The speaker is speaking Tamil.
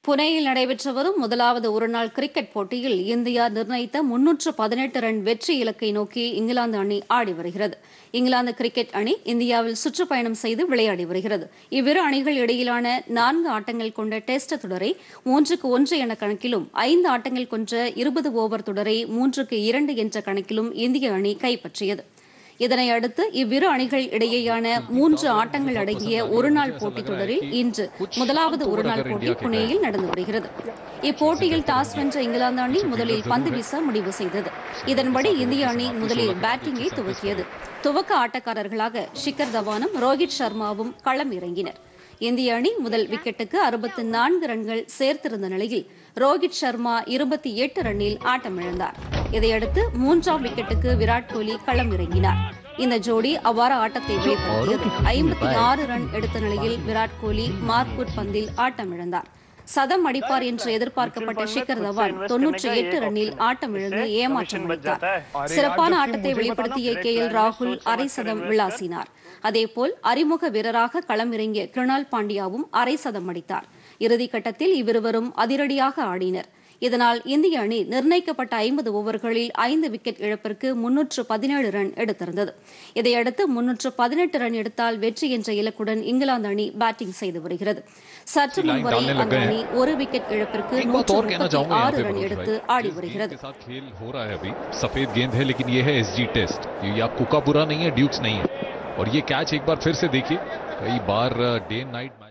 புனேயில் நடைபெற்று வரும் முதலாவது ஒருநாள் கிரிக்கெட் போட்டியில் இந்தியா நிர்ணயித்த முன்னூற்று பதினெட்டு ரன் வெற்றி இலக்கை நோக்கி இங்கிலாந்து அணி ஆடி வருகிறது இங்கிலாந்து கிரிக்கெட் அணி இந்தியாவில் சுற்றுப்பயணம் செய்து விளையாடி வருகிறது இவ்விரு அணிகள் இடையிலான நான்கு ஆட்டங்கள் கொண்ட டெஸ்ட் தொடரை மூன்றுக்கு ஒன்று என கணக்கிலும் ஐந்து ஆட்டங்கள் கொண்ட இருபது ஓவர் தொடரை மூன்றுக்கு இரண்டு என்ற கணக்கிலும் இந்திய அணி கைப்பற்றியது இதனை அடுத்து இவ்விரு அணிகள் இடையேயான மூன்று ஆட்டங்கள் அடங்கிய ஒருநாள் போட்டித் தொடரில் இன்று முதலாவது ஒருநாள் போட்டி புனேயில் நடந்து வருகிறது இப்போட்டியில் டாஸ் வென்ற இங்கிலாந்து அணி முதலில் பந்து வீச முடிவு செய்தது இதன்படி இந்திய அணி முதலில் பேட்டிங்கை துவக்கியது துவக்க ஆட்டக்காரர்களாக ஷிகர் தவானும் ரோஹித் சர்மாவும் களம் இறங்கினர் இந்திய அணி முதல் விக்கெட்டுக்கு அறுபத்து நான்கு ரன்கள் சேர்த்திருந்த நிலையில் ரோஹித் சர்மா இருபத்தி எட்டு ரன்னில் ஆட்டமிழந்தார் இதையடுத்து மூன்றாம் விக்கெட்டுக்கு விராட் கோலி களம் இறங்கினார் இந்த ஜோடி அவ்வாறு ஆட்டத்தை வெளிப்படுத்தியது ஐம்பத்தி ஆறு ரன் எடுத்த நிலையில் விராட் கோலி மார்க்வுட் பந்தில் ஆட்டமிழந்தார் சதம் அடிப்பார் என்று எதிர்பார்க்கப்பட்ட ஷிகர் தவான் தொன்னூற்றி எட்டு ரன்னில் ஆட்டமிழந்து ஏமாற்றம் அளித்தார் சிறப்பான ஆட்டத்தை வெளிப்படுத்திய கே எல் ராகுல் அரை சதம் விளாசினார் அதேபோல் அறிமுக வீரராக களமிறங்கிய கிருணால் பாண்டியாவும் அரை சதம் அடித்தார் இறுதிக்கட்டத்தில் இவ்விருவரும் அதிரடியாக ஆடினர் இதனால் இந்திய அணி நிர்ணயிக்கப்பட்ட ஐம்பது ஓவர்களில் ஐந்து விக்கெட் இழப்பிற்கு முன்னூற்று பதினேழு ரன் எடுத்திருந்தது இதையடுத்து முன்னூற்று பதினெட்டு ரன் எடுத்தால் வெற்றி என்ற இலக்குடன் இங்கிலாந்து அணி பேட்டிங் செய்து வருகிறது சற்று முன் வரை அந்த அணி ஒரு விக்கெட் இழப்பிற்கு एक बात நூற்று और कहना முப்பத்தி चाहूंगा यहाँ ஆறு पे ரன் मनोज எடுத்து भाई ஆடி जिस गेंद வருகிறது के साथ खेल हो रहा है अभी सफेद गेंद है लेकिन ये है एसजी टेस्ट ये या कुकापुरा नहीं है ड्यूक्स नहीं है और ये कैच एक बार फिर से देखिए कई बार डे एंड नाइट